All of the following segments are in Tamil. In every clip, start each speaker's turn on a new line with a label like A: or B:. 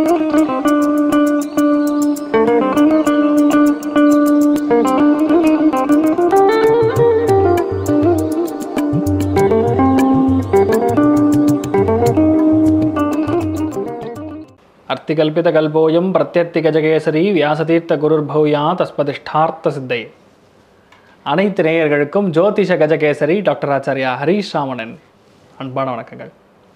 A: அர்த்திகல்பிதகல்போயம் பிரத்யர்த்திகஜகேசரி வியாசதீர்த்த குருர்பௌயா தஸ்மதிஷ்டார்த்த சித்தை அனைத்து நேயர்களுக்கும் ஜோதிஷ கஜகேசரி டாக்டர் ஆச்சாரியா ஹரீஷ் ராமணன் அன்பான வணக்கங்கள்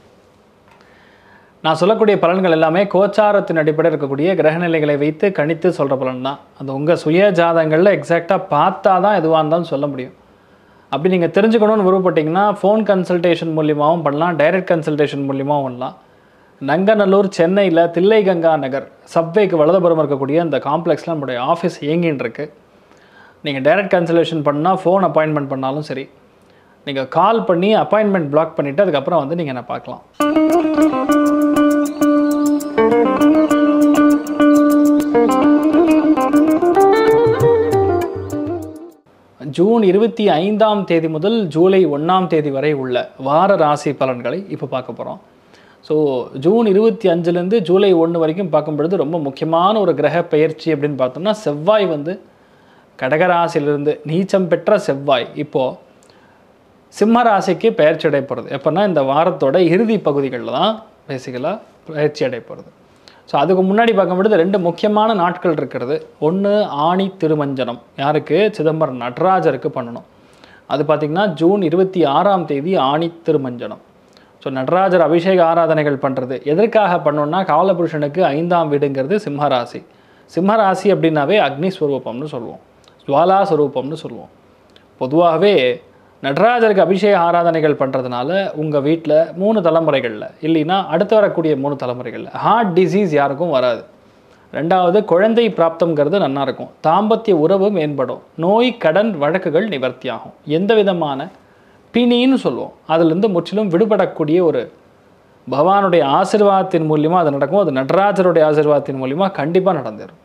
A: நான் சொல்லக்கூடிய பலன்கள் எல்லாமே கோச்சாரத்தின் அடிப்படையில் இருக்கக்கூடிய கிரகநிலைகளை வைத்து கணித்து சொல்கிற பலன் தான் அது உங்கள் சுய ஜாதகங்களில் எக்ஸாக்டாக பார்த்தா தான் எதுவாக இருந்தாலும் சொல்ல முடியும் அப்படி நீங்கள் தெரிஞ்சுக்கணும்னு விருப்பப்பட்டீங்கன்னா ஃபோன் கன்சல்டேஷன் மூலியமாகவும் பண்ணலாம் டைரக்ட் கன்சல்டேஷன் மூலியமாகவும் பண்ணலாம் நங்கநல்லூர் சென்னையில் தில்லை கங்கா நகர் சப்வேக்கு வலதுபுறம் இருக்கக்கூடிய இந்த காம்ப்ளெக்ஸில் நம்மளுடைய ஆஃபீஸ் இயங்கின்னு இருக்கு நீங்கள் டைரக்ட் கன்சல்டேஷன் பண்ணால் ஃபோன் அப்பாயின்மெண்ட் பண்ணாலும் சரி நீங்கள் கால் பண்ணி அப்பாயின்மெண்ட் பிளாக் பண்ணிவிட்டு அதுக்கப்புறம் வந்து நீங்கள் என்ன பார்க்கலாம் ஜூன் இருபத்தி ஐந்தாம் தேதி முதல் ஜூலை ஒன்றாம் தேதி வரை உள்ள வார ராசி பலன்களை இப்போ பார்க்க போகிறோம் ஸோ ஜூன் இருபத்தி அஞ்சுலேருந்து ஜூலை ஒன்று வரைக்கும் பார்க்கும் பொழுது ரொம்ப முக்கியமான ஒரு கிரக பெயர்ச்சி அப்படின்னு பார்த்தோம்னா செவ்வாய் வந்து கடகராசியிலிருந்து நீச்சம் பெற்ற செவ்வாய் இப்போது சிம்ம ராசிக்கு பெயர்ச்சி அடைய போகிறது எப்போன்னா இந்த வாரத்தோட இறுதி பகுதிகளில் தான் பேசிக்கலாக பயிற்சி அடைய போகிறது ஸோ அதுக்கு முன்னாடி பார்க்கும்பொழுது ரெண்டு முக்கியமான நாட்கள் இருக்கிறது ஒன்று ஆணி திருமஞ்சனம் யாருக்கு சிதம்பரம் நடராஜருக்கு பண்ணணும் அது பார்த்திங்கன்னா ஜூன் இருபத்தி ஆறாம் தேதி ஆணி திருமஞ்சனம் ஸோ நடராஜர் அபிஷேக ஆராதனைகள் பண்ணுறது எதற்காக பண்ணோம்னா காலபுருஷனுக்கு ஐந்தாம் வீடுங்கிறது சிம்மராசி சிம்மராசி அப்படின்னாவே அக்னி ஸ்வரூபம்னு சொல்லுவோம் ஜுவாலா ஸ்வரூபம்னு சொல்லுவோம் பொதுவாகவே நடராஜருக்கு அபிஷேக ஆராதனைகள் பண்ணுறதுனால உங்கள் வீட்டில் மூணு தலைமுறைகளில் இல்லைன்னா அடுத்து வரக்கூடிய மூணு தலைமுறைகளில் ஹார்ட் டிசீஸ் யாருக்கும் வராது ரெண்டாவது குழந்தை பிராப்தம்ங்கிறது நல்லா இருக்கும் தாம்பத்திய உறவு மேம்படும் நோய் கடன் வழக்குகள் நிவர்த்தியாகும் எந்த விதமான பிணின்னு சொல்லுவோம் அதுலேருந்து முற்றிலும் விடுபடக்கூடிய ஒரு பகவானுடைய ஆசிர்வாதத்தின் மூலியமாக அது நடக்கும் அது நடராஜருடைய ஆசிர்வாதத்தின் மூலியமாக கண்டிப்பாக நடந்துடும்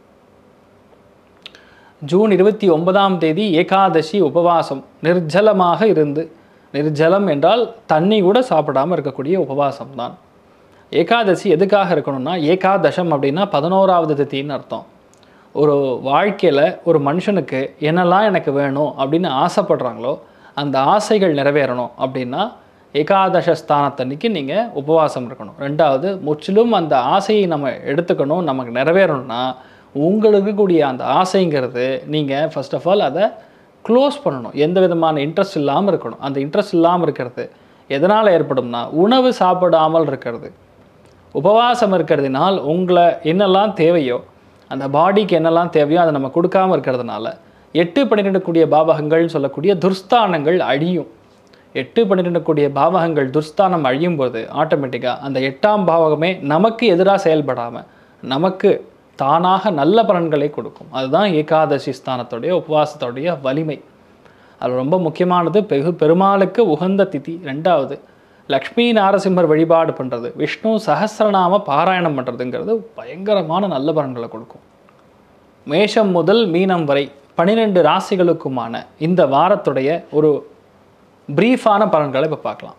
A: ஜூன் இருபத்தி ஒன்பதாம் தேதி ஏகாதசி உபவாசம் நிர்ஜலமாக இருந்து நிர்ஜலம் என்றால் தண்ணி கூட சாப்பிடாமல் இருக்கக்கூடிய உபவாசம் தான் ஏகாதசி எதுக்காக இருக்கணும்னா ஏகாதசம் அப்படின்னா பதினோராவது திதின்னு அர்த்தம் ஒரு வாழ்க்கையில் ஒரு மனுஷனுக்கு என்னெல்லாம் எனக்கு வேணும் அப்படின்னு ஆசைப்படுறாங்களோ அந்த ஆசைகள் நிறைவேறணும் அப்படின்னா ஏகாதச ஸ்தானத்தன்னைக்கு நீங்கள் உபவாசம் இருக்கணும் ரெண்டாவது முற்றிலும் அந்த ஆசையை நம்ம எடுத்துக்கணும் நமக்கு நிறைவேறணும்னா உங்களுக்கு கூடிய அந்த ஆசைங்கிறது நீங்கள் ஃபர்ஸ்ட் ஆஃப் ஆல் அதை க்ளோஸ் பண்ணணும் எந்த விதமான இன்ட்ரெஸ்ட் இல்லாமல் இருக்கணும் அந்த இன்ட்ரெஸ்ட் இல்லாமல் இருக்கிறது எதனால் ஏற்படும்னா உணவு சாப்பிடாமல் இருக்கிறது உபவாசம் இருக்கிறதுனால் உங்களை என்னெல்லாம் தேவையோ அந்த பாடிக்கு என்னெல்லாம் தேவையோ அதை நம்ம கொடுக்காம இருக்கிறதுனால எட்டு பன்னிரெண்டுக்கூடிய பாவகங்கள்னு சொல்லக்கூடிய துர்ஸ்தானங்கள் அழியும் எட்டு பன்னிரெண்டுக்கூடிய பாவகங்கள் துர்ஸ்தானம் அழியும் போது ஆட்டோமேட்டிக்காக அந்த எட்டாம் பாவகமே நமக்கு எதிராக செயல்படாமல் நமக்கு தானாக நல்ல பலன்களை கொடுக்கும் அதுதான் ஏகாதசி ஸ்தானத்துடைய உபவாசத்துடைய வலிமை அது ரொம்ப முக்கியமானது பெகு பெருமாளுக்கு உகந்த திதி ரெண்டாவது லக்ஷ்மி நாரசிம்மர் வழிபாடு பண்ணுறது விஷ்ணு சஹசிரநாம பாராயணம் பண்ணுறதுங்கிறது பயங்கரமான நல்ல பலன்களை கொடுக்கும் மேஷம் முதல் மீனம் வரை பன்னிரெண்டு ராசிகளுக்குமான இந்த வாரத்துடைய ஒரு பிரீஃபான பலன்களை இப்போ பார்க்கலாம்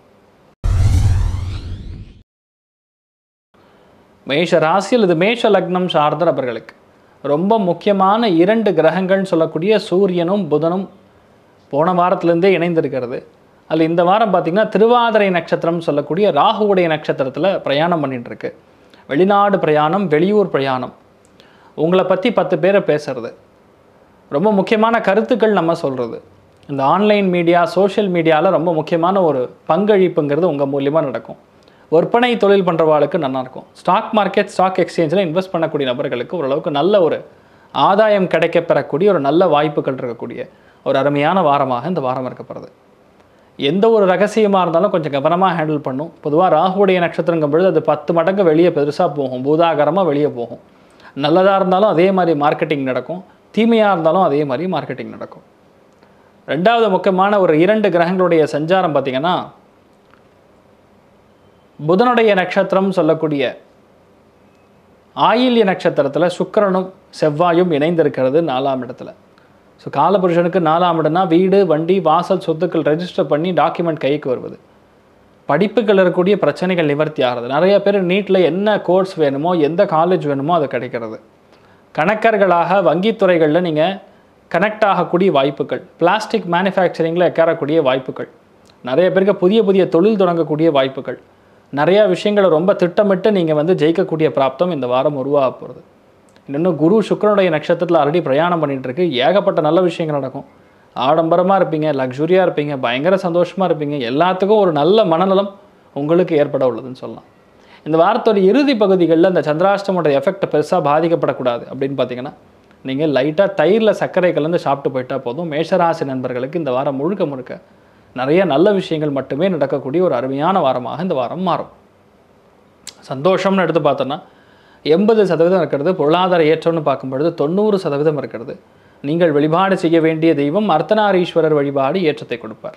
A: மேஷ ராசியில் இது மேஷ லக்னம் சார்ந்த நபர்களுக்கு ரொம்ப முக்கியமான இரண்டு கிரகங்கள்னு சொல்லக்கூடிய சூரியனும் புதனும் போன வாரத்திலேருந்தே இணைந்திருக்கிறது அதில் இந்த வாரம் பார்த்திங்கன்னா திருவாதிரை நட்சத்திரம் சொல்லக்கூடிய ராகுவுடைய நட்சத்திரத்தில் பிரயாணம் பண்ணிட்டு இருக்கு வெளிநாடு பிரயாணம் வெளியூர் பிரயாணம் உங்களை பற்றி பத்து பேரை பேசுறது ரொம்ப முக்கியமான கருத்துக்கள் நம்ம சொல்கிறது இந்த ஆன்லைன் மீடியா சோஷியல் மீடியாவில் ரொம்ப முக்கியமான ஒரு பங்களிப்புங்கிறது உங்கள் மூலியமாக நடக்கும் விற்பனை தொழில் பண்ணுறவாளுக்கு நல்லாயிருக்கும் ஸ்டாக் மார்க்கெட் ஸ்டாக் எக்ஸ்சேஞ்சில் இன்வெஸ்ட் பண்ணக்கூடிய நபர்களுக்கு ஓரளவுக்கு நல்ல ஒரு ஆதாயம் கிடைக்க பெறக்கூடிய ஒரு நல்ல வாய்ப்புகள் இருக்கக்கூடிய ஒரு அருமையான வாரமாக இந்த வாரம் இருக்கப்படுறது எந்த ஒரு ரகசியமாக இருந்தாலும் கொஞ்சம் கவனமாக ஹேண்டில் பண்ணும் பொதுவாக ராகுடைய நட்சத்திரங்கும் பொழுது அது பத்து மடங்கு வெளியே பெருசாக போகும் பூதாகரமாக வெளியே போகும் நல்லதாக இருந்தாலும் அதே மாதிரி மார்க்கெட்டிங் நடக்கும் தீமையாக இருந்தாலும் அதே மாதிரி மார்க்கெட்டிங் நடக்கும் ரெண்டாவது முக்கியமான ஒரு இரண்டு கிரகங்களுடைய சஞ்சாரம் பார்த்திங்கன்னா புதனுடைய நட்சத்திரம் சொல்லக்கூடிய ஆயில்ய நட்சத்திரத்தில் சுக்கிரனும் செவ்வாயும் இணைந்திருக்கிறது நாலாம் இடத்துல ஸோ காலபுருஷனுக்கு நாலாம் இடம்னா வீடு வண்டி வாசல் சொத்துக்கள் ரெஜிஸ்டர் பண்ணி டாக்குமெண்ட் கைக்கு வருவது படிப்புகள் இருக்கக்கூடிய பிரச்சனைகள் நிவர்த்தி ஆகிறது நிறைய பேர் நீட்டில் என்ன கோர்ஸ் வேணுமோ எந்த காலேஜ் வேணுமோ அது கிடைக்கிறது கணக்கர்களாக வங்கித்துறைகளில் நீங்கள் கனெக்ட் ஆகக்கூடிய வாய்ப்புகள் பிளாஸ்டிக் மேனுஃபேக்சரிங்கில் உட்காரக்கூடிய வாய்ப்புகள் நிறைய பேருக்கு புதிய புதிய தொழில் தொடங்கக்கூடிய வாய்ப்புகள் நிறைய விஷயங்களை ரொம்ப திட்டமிட்டு நீங்கள் வந்து ஜெயிக்கக்கூடிய பிராப்தம் இந்த வாரம் உருவாக போகிறது இன்னும் குரு சுக்கிரனுடைய நட்சத்திரத்தில் ஆல்ரெடி பிரயாணம் பண்ணிட்டு இருக்கு ஏகப்பட்ட நல்ல விஷயங்கள் நடக்கும் ஆடம்பரமாக இருப்பீங்க லக்ஸுரியாக இருப்பீங்க பயங்கர சந்தோஷமாக இருப்பீங்க எல்லாத்துக்கும் ஒரு நல்ல மனநலம் உங்களுக்கு ஏற்பட உள்ளதுன்னு சொல்லலாம் இந்த வாரத்தோட இறுதி பகுதிகளில் இந்த சந்திராஷ்டமோட எஃபெக்ட் பெருசாக பாதிக்கப்படக்கூடாது அப்படின்னு பார்த்தீங்கன்னா நீங்கள் லைட்டாக தயிரில் சர்க்கரை கலந்து சாப்பிட்டு போயிட்டா போதும் மேஷராசி நண்பர்களுக்கு இந்த வாரம் முழுக்க முழுக்க நிறைய நல்ல விஷயங்கள் மட்டுமே நடக்கக்கூடிய ஒரு அருமையான வாரமாக இந்த வாரம் மாறும் சந்தோஷம்னு எடுத்து பார்த்தோன்னா எண்பது சதவீதம் இருக்கிறது பொருளாதார ஏற்றம்னு பார்க்கும்பொழுது தொண்ணூறு சதவீதம் இருக்கிறது நீங்கள் வழிபாடு செய்ய வேண்டிய தெய்வம் அர்த்தநாரீஸ்வரர் வழிபாடு ஏற்றத்தை கொடுப்பார்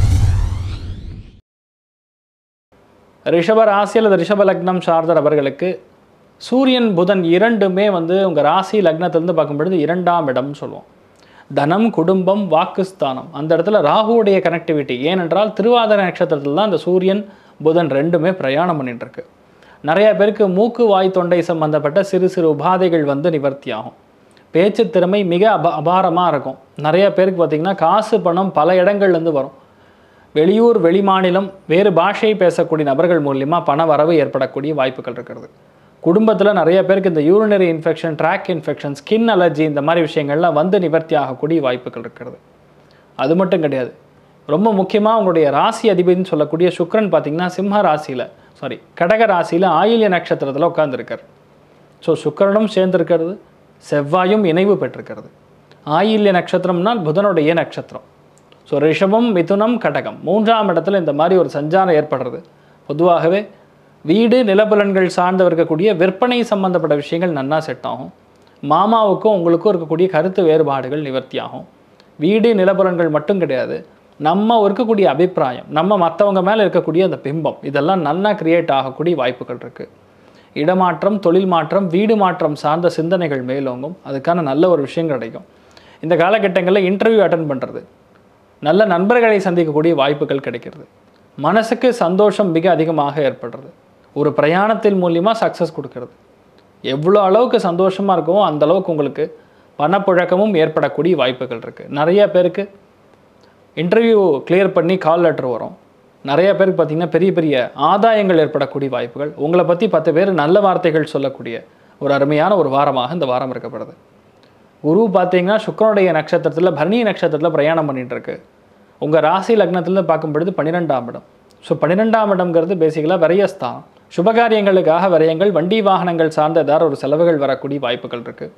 A: ரிஷப ராசி அல்லது ரிஷப லக்னம் சார்ந்த அவர்களுக்கு சூரியன் புதன் இரண்டுமே வந்து உங்கள் ராசி லக்னத்திலிருந்து பார்க்கும்பொழுது இரண்டாம் இடம்னு சொல்லுவோம் தனம் குடும்பம் வாக்குஸ்தானம் அந்த இடத்துல ராகுவுடைய கனெக்டிவிட்டி ஏனென்றால் திருவாதிரை நட்சத்திரத்தில் தான் இந்த சூரியன் புதன் ரெண்டுமே பிரயாணம் பண்ணிட்டு இருக்கு நிறைய பேருக்கு மூக்கு வாய் தொண்டை சம்பந்தப்பட்ட சிறு சிறு உபாதைகள் வந்து நிவர்த்தி ஆகும் பேச்சு திறமை மிக அப அபாரமாக இருக்கும் நிறைய பேருக்கு பார்த்திங்கன்னா காசு பணம் பல இடங்கள்லேருந்து வரும் வெளியூர் வெளிமாநிலம் வேறு பாஷை பேசக்கூடிய நபர்கள் மூலியமாக பண வரவு ஏற்படக்கூடிய வாய்ப்புகள் இருக்கிறது குடும்பத்தில் நிறைய பேருக்கு இந்த urinary infection track infection skin allergy இந்த மாதிரி விஷயங்கள்லாம் வந்து நிவர்த்தி ஆகக்கூடிய வாய்ப்புகள் இருக்கிறது அது மட்டும் கிடையாது ரொம்ப முக்கியமாக உங்களுடைய ராசி அதிபதினு சொல்லக்கூடிய சுக்கிரன் பார்த்தீங்கன்னா சிம்ம ராசியில் சாரி கடக ராசியில் ஆயில்ய நட்சத்திரத்தில் உட்கார்ந்துருக்கார் ஸோ சுக்கிரனும் சேர்ந்திருக்கிறது செவ்வாயும் இணைவு பெற்றிருக்கிறது ஆயில்ய நட்சத்திரம்னால் புதனுடைய நட்சத்திரம் ஸோ ரிஷபம் மிதுனம் கடகம் மூன்றாம் இடத்துல இந்த மாதிரி ஒரு சஞ்சாரம் ஏற்படுறது பொதுவாகவே வீடு நிலபலன்கள் சார்ந்து இருக்கக்கூடிய விற்பனை சம்பந்தப்பட்ட விஷயங்கள் நன்னா செட் ஆகும் மாமாவுக்கும் உங்களுக்கும் இருக்கக்கூடிய கருத்து வேறுபாடுகள் நிவர்த்தி ஆகும் வீடு நிலபலன்கள் மட்டும் கிடையாது நம்ம இருக்கக்கூடிய அபிப்பிராயம் நம்ம மற்றவங்க மேலே இருக்கக்கூடிய அந்த பிம்பம் இதெல்லாம் நல்லா கிரியேட் ஆகக்கூடிய வாய்ப்புகள் இருக்குது இடமாற்றம் தொழில் மாற்றம் வீடு மாற்றம் சார்ந்த சிந்தனைகள் மேலோங்கும் அதுக்கான நல்ல ஒரு விஷயம் கிடைக்கும் இந்த காலகட்டங்களில் இன்டர்வியூ அட்டன் பண்ணுறது நல்ல நண்பர்களை சந்திக்கக்கூடிய வாய்ப்புகள் கிடைக்கிறது மனசுக்கு சந்தோஷம் மிக அதிகமாக ஏற்படுறது ஒரு பிரயாணத்தின் மூலியமாக சக்ஸஸ் கொடுக்கறது எவ்வளோ அளவுக்கு சந்தோஷமாக இருக்கோ அந்த அளவுக்கு உங்களுக்கு பணப்புழக்கமும் ஏற்படக்கூடிய வாய்ப்புகள் இருக்குது நிறைய பேருக்கு இன்டர்வியூ கிளியர் பண்ணி கால் லெட்டர் வரும் நிறைய பேருக்கு பார்த்தீங்கன்னா பெரிய பெரிய ஆதாயங்கள் ஏற்படக்கூடிய வாய்ப்புகள் உங்களை பற்றி பத்து பேர் நல்ல வார்த்தைகள் சொல்லக்கூடிய ஒரு அருமையான ஒரு வாரமாக இந்த வாரம் இருக்கப்படுது குரு பார்த்தீங்கன்னா சுக்கரனுடைய நட்சத்திரத்தில் பரணி நட்சத்திரத்தில் பிரயாணம் பண்ணிட்டு இருக்கு உங்கள் ராசி லக்னத்திலேருந்து பார்க்கும் பொழுது பன்னிரெண்டாம் இடம் ஸோ பன்னிரெண்டாம் இடம்ங்கிறது பேசிக்கலாக விரயஸ்தானம் சுபகாரியங்களுக்காக விரயங்கள் வண்டி வாகனங்கள் சார்ந்த ஏதாவது ஒரு செலவுகள் வரக்கூடிய வாய்ப்புகள் இருக்குது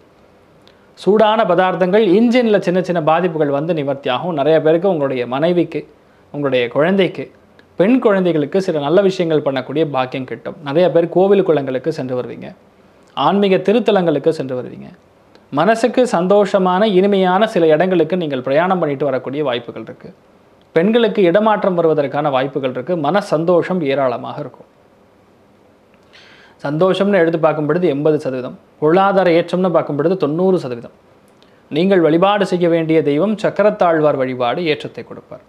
A: சூடான பதார்த்தங்கள் இன்ஜினில் சின்ன சின்ன பாதிப்புகள் வந்து நிவர்த்தி ஆகும் நிறைய பேருக்கு உங்களுடைய மனைவிக்கு உங்களுடைய குழந்தைக்கு பெண் குழந்தைகளுக்கு சில நல்ல விஷயங்கள் பண்ணக்கூடிய பாக்கியம் கிட்டும் நிறைய பேர் கோவில் குளங்களுக்கு சென்று வருவீங்க ஆன்மீக திருத்தலங்களுக்கு சென்று வருவீங்க மனசுக்கு சந்தோஷமான இனிமையான சில இடங்களுக்கு நீங்கள் பிரயாணம் பண்ணிட்டு வரக்கூடிய வாய்ப்புகள் இருக்குது பெண்களுக்கு இடமாற்றம் வருவதற்கான வாய்ப்புகள் இருக்குது மன சந்தோஷம் ஏராளமாக இருக்கும் சந்தோஷம்னு எடுத்து பார்க்கும் பொழுது எண்பது சதவீதம் பொருளாதார ஏற்றம்னு பார்க்கும் பொழுது தொண்ணூறு சதவீதம் நீங்கள் வழிபாடு செய்ய வேண்டிய தெய்வம் சக்கரத்தாழ்வார் வழிபாடு ஏற்றத்தை கொடுப்பார்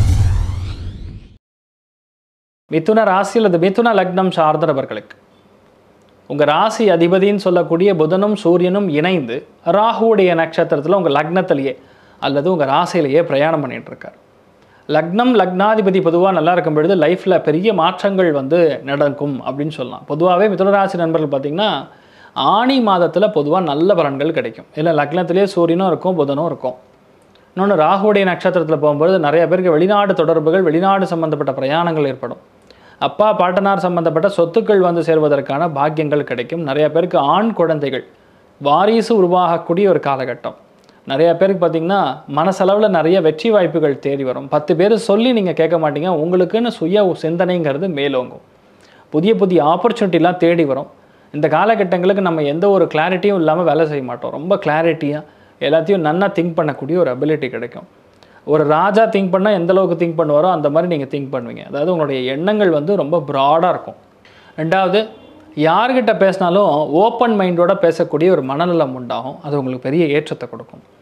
A: மிதுன ராசி அல்லது மிதுன லக்னம் சார்ந்தவர்களுக்கு உங்கள் ராசி அதிபதின்னு சொல்லக்கூடிய புதனும் சூரியனும் இணைந்து ராகுவுடைய நட்சத்திரத்தில் உங்கள் லக்னத்திலேயே அல்லது உங்கள் ராசியிலேயே பிரயாணம் பண்ணிட்டு இருக்கார் லக்னம் லக்னாதிபதி பொதுவாக நல்லா இருக்கும் பொழுது லைஃப்பில் பெரிய மாற்றங்கள் வந்து நடக்கும் அப்படின்னு சொல்லலாம் பொதுவாகவே மிதுனராசி நண்பர்கள் பார்த்திங்கன்னா ஆணி மாதத்தில் பொதுவாக நல்ல பலன்கள் கிடைக்கும் இல்லை லக்னத்திலே சூரியனும் இருக்கும் புதனும் இருக்கும் இன்னொன்று ராகுடைய நட்சத்திரத்தில் போகும்பொழுது நிறைய பேருக்கு வெளிநாடு தொடர்புகள் வெளிநாடு சம்பந்தப்பட்ட பிரயாணங்கள் ஏற்படும் அப்பா பாட்டனார் சம்பந்தப்பட்ட சொத்துக்கள் வந்து சேர்வதற்கான பாக்கியங்கள் கிடைக்கும் நிறைய பேருக்கு ஆண் குழந்தைகள் வாரிசு உருவாகக்கூடிய ஒரு காலகட்டம் நிறைய பேருக்கு பார்த்தீங்கன்னா மனசளவில் நிறைய வெற்றி வாய்ப்புகள் தேடி வரும் பத்து பேர் சொல்லி நீங்கள் கேட்க மாட்டீங்க உங்களுக்குன்னு சுய சிந்தனைங்கிறது மேலோங்கும் புதிய புதிய ஆப்பர்ச்சுனிட்டிலாம் தேடி வரும் இந்த காலகட்டங்களுக்கு நம்ம எந்த ஒரு கிளாரிட்டியும் இல்லாமல் வேலை செய்ய மாட்டோம் ரொம்ப கிளாரிட்டியாக எல்லாத்தையும் நன்னா திங்க் பண்ணக்கூடிய ஒரு அபிலிட்டி கிடைக்கும் ஒரு ராஜா திங்க் பண்ணால் எந்த அளவுக்கு திங்க் பண்ணுவாரோ அந்த மாதிரி நீங்கள் திங்க் பண்ணுவீங்க அதாவது உங்களுடைய எண்ணங்கள் வந்து ரொம்ப ப்ராடாக இருக்கும் ரெண்டாவது யார்கிட்ட பேசினாலும் ஓப்பன் மைண்டோட பேசக்கூடிய ஒரு மனநலம் உண்டாகும் அது உங்களுக்கு பெரிய ஏற்றத்தை கொடுக்கும்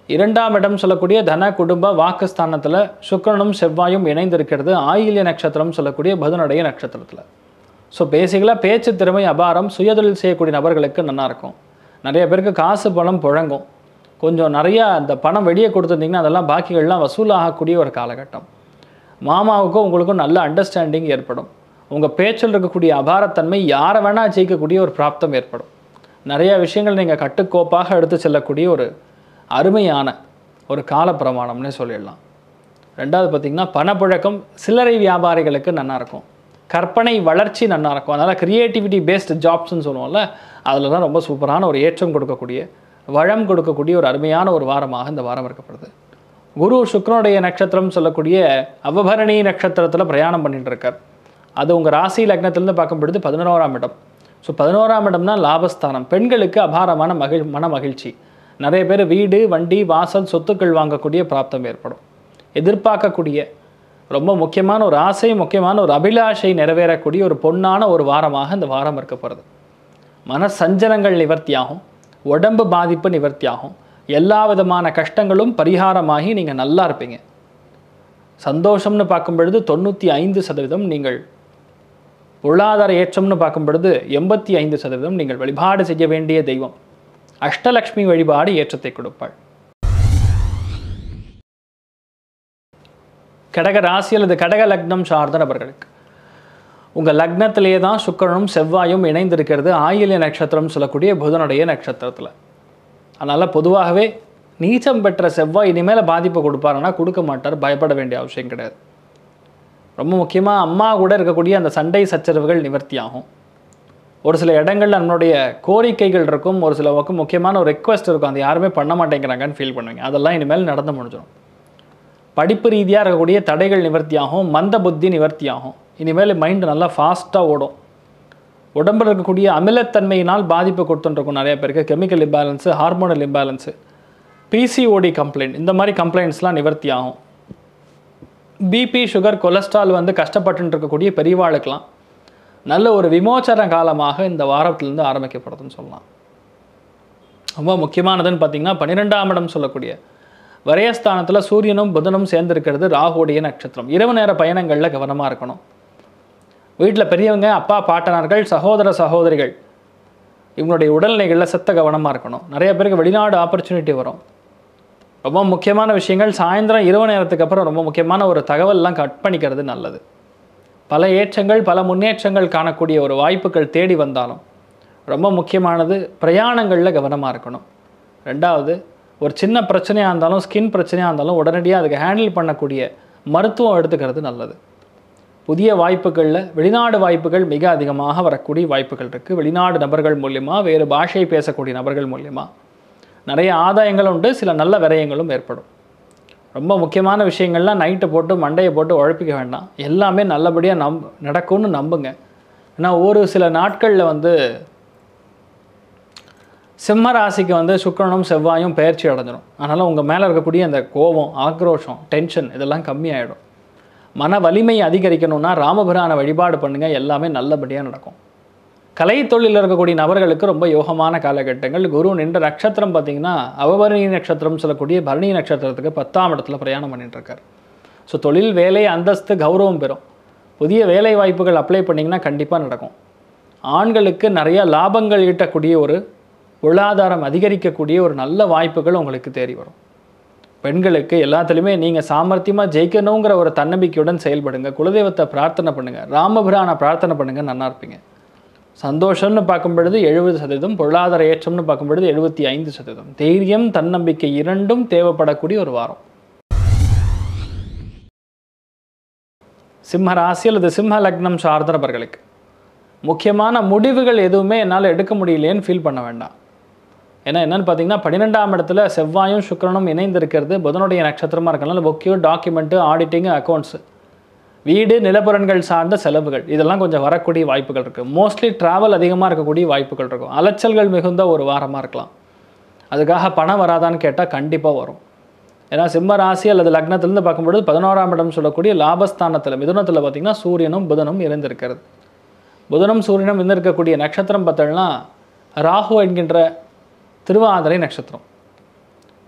A: இரண்டாம் இடம் சொல்லக்கூடிய தன குடும்ப வாக்குஸ்தானத்தில் சுக்கிரனும் செவ்வாயும் இணைந்திருக்கிறது ஆயில்ய நட்சத்திரம் சொல்லக்கூடிய புதனுடைய நட்சத்திரத்தில் ஸோ பேசிக்கலாக பேச்சு திறமை அபாரம் சுயதொழில் செய்யக்கூடிய நபர்களுக்கு நல்லா இருக்கும் நிறைய பேருக்கு காசு பணம் புழங்கும் கொஞ்சம் நிறையா அந்த பணம் வெளியே கொடுத்துருந்தீங்கன்னா அதெல்லாம் பாக்கிகள்லாம் வசூலாகக்கூடிய ஒரு காலகட்டம் மாமாவுக்கும் உங்களுக்கும் நல்ல அண்டர்ஸ்டாண்டிங் ஏற்படும் உங்கள் பேச்சில் இருக்கக்கூடிய அபாரத்தன்மை யாரை வேணால் ஜெயிக்கக்கூடிய ஒரு பிராப்தம் ஏற்படும் நிறைய விஷயங்கள் நீங்கள் கட்டுக்கோப்பாக எடுத்து செல்லக்கூடிய ஒரு அருமையான ஒரு காலப்பிரமாணம்னே சொல்லிடலாம் ரெண்டாவது பார்த்திங்கன்னா பணப்புழக்கம் சில்லறை வியாபாரிகளுக்கு நல்லா இருக்கும் கற்பனை வளர்ச்சி நல்லா இருக்கும் அதனால் க்ரியேட்டிவிட்டி பேஸ்டு ஜாப்ஸ்னு சொல்லுவோம்ல அதில் தான் ரொம்ப சூப்பரான ஒரு ஏற்றம் கொடுக்கக்கூடிய வளம் கொடுக்கக்கூடிய ஒரு அருமையான ஒரு வாரமாக இந்த வாரம் இருக்கப்படுது குரு சுக்ரனுடைய நட்சத்திரம் சொல்லக்கூடிய அவபரணி நட்சத்திரத்தில் பிரயாணம் பண்ணிட்டு இருக்கார் அது உங்கள் ராசி லக்னத்திலேருந்து பார்க்கும் பொழுது பதினோராம் இடம் ஸோ பதினோராம் இடம்னா லாபஸ்தானம் பெண்களுக்கு அபாரமான மகிழ் மன மகிழ்ச்சி நிறைய பேர் வீடு வண்டி வாசல் சொத்துக்கள் வாங்கக்கூடிய பிராப்தம் ஏற்படும் எதிர்பார்க்கக்கூடிய ரொம்ப முக்கியமான ஒரு ஆசை முக்கியமான ஒரு அபிலாஷை நிறைவேறக்கூடிய ஒரு பொன்னான ஒரு வாரமாக இந்த வாரம் இருக்க போகிறது மன சஞ்சலங்கள் நிவர்த்தியாகும் உடம்பு பாதிப்பு நிவர்த்தியாகும் எல்லா விதமான கஷ்டங்களும் பரிகாரமாகி நீங்கள் நல்லா இருப்பீங்க சந்தோஷம்னு பார்க்கும் பொழுது தொண்ணூற்றி ஐந்து சதவீதம் நீங்கள் பொருளாதார ஏற்றம்னு பார்க்கும் பொழுது எண்பத்தி ஐந்து சதவீதம் நீங்கள் வழிபாடு செய்ய வேண்டிய தெய்வம் அஷ்டலக்ஷ்மி வழிபாடு ஏற்றத்தை கொடுப்பாள் கடக ராசி அல்லது கடக லக்னம் சார்ந்த நபர்களுக்கு உங்கள் லக்னத்திலே தான் சுக்கிரனும் செவ்வாயும் இணைந்திருக்கிறது ஆயில்ய நட்சத்திரம் சொல்லக்கூடிய புதனுடைய நட்சத்திரத்தில் அதனால் பொதுவாகவே நீச்சம் பெற்ற செவ்வாய் இனிமேல் பாதிப்பு கொடுப்பாருன்னா கொடுக்க மாட்டார் பயப்பட வேண்டிய அவசியம் கிடையாது ரொம்ப முக்கியமாக அம்மா கூட இருக்கக்கூடிய அந்த சண்டை சச்சரவுகள் நிவர்த்தியாகும் ஒரு சில இடங்கள்ல நம்மளுடைய கோரிக்கைகள் இருக்கும் ஒரு சில பக்கம் முக்கியமான ஒரு ரெக்வஸ்ட் இருக்கும் அது யாருமே பண்ண மாட்டேங்கிறாங்கன்னு ஃபீல் பண்ணுவீங்க அதெல்லாம் இனிமேல் நடந்து முடிஞ்சிடும் படிப்பு ரீதியாக இருக்கக்கூடிய தடைகள் நிவர்த்தியாகும் மந்த புத்தி நிவர்த்தியாகும் இனிமேல் மைண்டு நல்லா ஃபாஸ்ட்டாக ஓடும் உடம்பில் இருக்கக்கூடிய அமிலத்தன்மையினால் பாதிப்பு கொடுத்துட்டுருக்கும் நிறைய பேருக்கு chemical imbalance hormonal imbalance PCOD complaint இந்த மாதிரி கம்ப்ளைண்ட்ஸ்லாம் நிவர்த்தி ஆகும் பிபி சுகர் கொலஸ்ட்ரால் வந்து கஷ்டப்பட்டு இருக்கக்கூடிய பெரியவாளுக்கெல்லாம் நல்ல ஒரு விமோச்சன காலமாக இந்த வாரத்திலிருந்து ஆரம்பிக்கப்படுதுன்னு சொல்லலாம் ரொம்ப முக்கியமானதுன்னு பார்த்தீங்கன்னா பன்னிரெண்டாம் இடம் சொல்லக்கூடிய வரையஸ்தானத்தில் சூரியனும் புதனும் சேர்ந்திருக்கிறது ராகுடைய நட்சத்திரம் இரவு நேர பயணங்களில் கவனமாக இருக்கணும் வீட்டில் பெரியவங்க அப்பா பாட்டனார்கள் சகோதர சகோதரிகள் இவங்களுடைய உடல்நிலைகளில் செத்த கவனமாக இருக்கணும் நிறைய பேருக்கு வெளிநாடு ஆப்பர்ச்சுனிட்டி வரும் ரொம்ப முக்கியமான விஷயங்கள் சாயந்தரம் இரவு நேரத்துக்கு அப்புறம் ரொம்ப முக்கியமான ஒரு தகவல்லாம் கட் பண்ணிக்கிறது நல்லது பல ஏற்றங்கள் பல முன்னேற்றங்கள் காணக்கூடிய ஒரு வாய்ப்புகள் தேடி வந்தாலும் ரொம்ப முக்கியமானது பிரயாணங்களில் கவனமாக இருக்கணும் ரெண்டாவது ஒரு சின்ன பிரச்சனையாக இருந்தாலும் ஸ்கின் பிரச்சனையாக இருந்தாலும் உடனடியாக அதுக்கு ஹேண்டில் பண்ணக்கூடிய மருத்துவம் எடுத்துக்கிறது நல்லது புதிய வாய்ப்புகளில் வெளிநாடு வாய்ப்புகள் மிக அதிகமாக வரக்கூடிய வாய்ப்புகள் இருக்குது வெளிநாடு நபர்கள் மூலியமாக வேறு பாஷை பேசக்கூடிய நபர்கள் மூலியமாக நிறைய ஆதாயங்கள் உண்டு சில நல்ல விரயங்களும் ஏற்படும் ரொம்ப முக்கியமான விஷயங்கள்லாம் நைட்டை போட்டு மண்டையை போட்டு உழப்பிக்க வேண்டாம் எல்லாமே நல்லபடியாக நம் நடக்கும்னு நம்புங்க ஏன்னா ஒரு சில நாட்களில் வந்து சிம்ம ராசிக்கு வந்து சுக்கிரனும் செவ்வாயும் பயிற்சி அடைஞ்சிடும் அதனால் உங்கள் மேலே இருக்கக்கூடிய அந்த கோபம் ஆக்ரோஷம் டென்ஷன் இதெல்லாம் கம்மியாயிடும் மன வலிமை அதிகரிக்கணும்னா ராமபிரான வழிபாடு பண்ணுங்கள் எல்லாமே நல்லபடியாக நடக்கும் கலை தொழிலில் இருக்கக்கூடிய நபர்களுக்கு ரொம்ப யோகமான காலகட்டங்கள் குரு நின்ற நட்சத்திரம் பார்த்தீங்கன்னா அவபரணி நட்சத்திரம் சொல்லக்கூடிய பரணி நட்சத்திரத்துக்கு பத்தாம் இடத்துல பிரயாணம் பண்ணிட்டு இருக்கார் ஸோ தொழில் வேலை அந்தஸ்து கௌரவம் பெறும் புதிய வேலை வாய்ப்புகள் அப்ளை பண்ணிங்கன்னா கண்டிப்பாக நடக்கும் ஆண்களுக்கு நிறைய லாபங்கள் ஈட்டக்கூடிய ஒரு பொருளாதாரம் அதிகரிக்கக்கூடிய ஒரு நல்ல வாய்ப்புகள் உங்களுக்கு தேடி வரும் பெண்களுக்கு எல்லாத்துலேயுமே நீங்கள் சாமர்த்தியமாக ஜெயிக்கணுங்கிற ஒரு தன்னம்பிக்கையுடன் செயல்படுங்க குலதெய்வத்தை பிரார்த்தனை பண்ணுங்கள் ராமபிரானை பிரார்த்தனை பண்ணுங்கள் நல்லா இருப்பீங்க சந்தோஷம்னு பார்க்கும் பொழுது எழுபது சதவீதம் பொருளாதார ஏற்றம்னு பார்க்கும் பொழுது எழுபத்தி ஐந்து சதவீதம் தைரியம் தன்னம்பிக்கை இரண்டும் தேவைப்படக்கூடிய ஒரு வாரம் சிம்ம ராசி அல்லது சிம்ம லக்னம் சார்ந்த நபர்களுக்கு முக்கியமான முடிவுகள் எதுவுமே என்னால் எடுக்க முடியலையேன்னு ஃபீல் பண்ண வேண்டாம் ஏன்னா என்னன்னு பார்த்தீங்கன்னா பன்னிரெண்டாம் இடத்துல செவ்வாயும் சுக்கிரனும் இணைந்திருக்கிறது புதனுடைய நட்சத்திரமாக இருக்கனால புக்கியோ டாக்குமெண்ட்டு ஆடிட்டிங்கு அக்கௌண்ட்ஸு வீடு நிலப்புறன்கள் சார்ந்த செலவுகள் இதெல்லாம் கொஞ்சம் வரக்கூடிய வாய்ப்புகள் இருக்குது மோஸ்ட்லி ட்ராவல் அதிகமாக இருக்கக்கூடிய வாய்ப்புகள் இருக்கும் அலைச்சல்கள் மிகுந்த ஒரு வாரமாக இருக்கலாம் அதுக்காக பணம் வராதான்னு கேட்டால் கண்டிப்பாக வரும் ஏன்னா சிம்ம ராசி அல்லது லக்னத்திலேருந்து பார்க்கும்பொழுது பதினோராம் இடம் சொல்லக்கூடிய லாபஸ்தானத்தில் மிதுனத்தில் பார்த்திங்கன்னா சூரியனும் புதனும் இருந்திருக்கிறது புதனும் சூரியனும் இருந்திருக்கக்கூடிய நட்சத்திரம் பார்த்தோம்னா ராகு என்கின்ற திருவாதிரை நட்சத்திரம்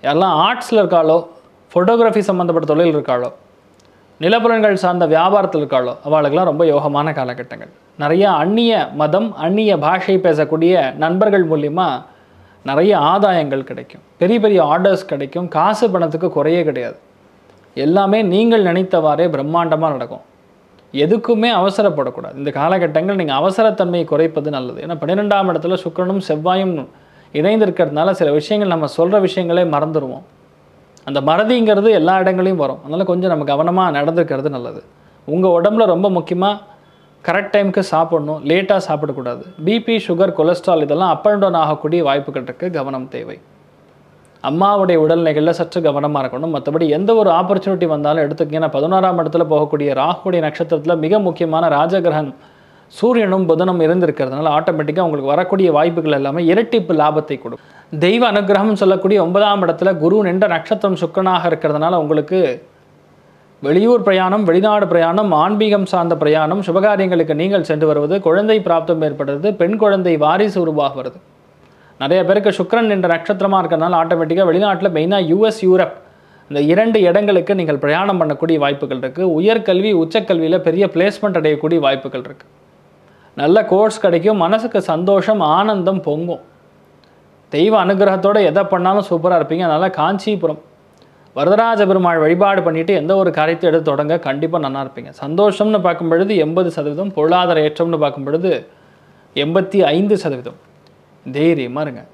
A: யாரெல்லாம் ஆர்ட்ஸில் இருக்காளோ ஃபோட்டோகிராஃபி சம்மந்தப்பட்ட தொழில் இருக்காளோ நிலப்புலன்கள் சார்ந்த வியாபாரத்தில் இருக்காளோ அவளுக்கெல்லாம் ரொம்ப யோகமான காலகட்டங்கள் நிறைய அந்நிய மதம் அந்நிய பாஷை பேசக்கூடிய நண்பர்கள் மூலிமா நிறைய ஆதாயங்கள் கிடைக்கும் பெரிய பெரிய ஆர்டர்ஸ் கிடைக்கும் காசு பணத்துக்கு குறையே கிடையாது எல்லாமே நீங்கள் நினைத்தவாறே பிரம்மாண்டமாக நடக்கும் எதுக்குமே அவசரப்படக்கூடாது இந்த காலகட்டங்கள் நீங்கள் அவசரத்தன்மையை குறைப்பது நல்லது ஏன்னா பன்னிரெண்டாம் இடத்துல சுக்கிரனும் செவ்வாயும் இணைந்திருக்கிறதுனால சில விஷயங்கள் நம்ம சொல்கிற விஷயங்களே மறந்துடுவோம் அந்த மறதிங்கிறது எல்லா இடங்களையும் வரும் அதனால் கொஞ்சம் நம்ம கவனமாக நடந்துக்கிறது நல்லது உங்கள் உடம்புல ரொம்ப முக்கியமாக கரெக்ட் டைமுக்கு சாப்பிடணும் லேட்டாக சாப்பிடக்கூடாது பிபி சுகர் கொலஸ்ட்ரால் இதெல்லாம் அப் அண்ட் டவுன் ஆகக்கூடிய வாய்ப்புகள் இருக்குது கவனம் தேவை அம்மாவுடைய உடல்நிலைகளில் சற்று கவனமாக இருக்கணும் மற்றபடி எந்த ஒரு ஆப்பர்ச்சுனிட்டி வந்தாலும் எடுத்துக்கிங்கன்னா பதினோராம் இடத்துல போகக்கூடிய ராகுடைய நட்சத்திரத்தில் மிக முக்கியமான ராஜகிரகம் சூரியனும் புதனும் இருந்திருக்கிறதுனால ஆட்டோமேட்டிக்காக உங்களுக்கு வரக்கூடிய வாய்ப்புகள் எல்லாமே இரட்டிப்பு லாபத்தை கொடுக்கும் தெய்வ அனுகிரகம் சொல்லக்கூடிய ஒன்பதாம் இடத்துல குரு நின்ற நட்சத்திரம் சுக்கனாக இருக்கிறதுனால உங்களுக்கு வெளியூர் பிரயாணம் வெளிநாடு பிரயாணம் ஆன்மீகம் சார்ந்த பிரயாணம் சுபகாரியங்களுக்கு நீங்கள் சென்று வருவது குழந்தை பிராப்தம் ஏற்படுறது பெண் குழந்தை வாரிசு உருவாகிறது நிறைய பேருக்கு சுக்கிரன் என்ற நட்சத்திரமாக இருக்கிறதுனால ஆட்டோமேட்டிக்காக வெளிநாட்டில் மெயினாக யூஎஸ் யூரப் இந்த இரண்டு இடங்களுக்கு நீங்கள் பிரயாணம் பண்ணக்கூடிய வாய்ப்புகள் இருக்குது உயர்கல்வி உச்சக்கல்வியில் பெரிய பிளேஸ்மெண்ட் அடையக்கூடிய வாய்ப்புகள் இருக்குது நல்ல கோர்ஸ் கிடைக்கும் மனசுக்கு சந்தோஷம் ஆனந்தம் பொங்கும் தெய்வ அனுகிரகத்தோட எதை பண்ணாலும் சூப்பராக இருப்பீங்க அதனால் காஞ்சிபுரம் வரதராஜ பெருமாள் வழிபாடு பண்ணிட்டு எந்த ஒரு காரியத்தை எடுத்து தொடங்க கண்டிப்பாக நல்லா இருப்பீங்க சந்தோஷம்னு பார்க்கும் பொழுது எண்பது சதவீதம் பொருளாதார ஏற்றம்னு பார்க்கும் பொழுது எண்பத்தி ஐந்து சதவீதம் தைரியமாக இருங்க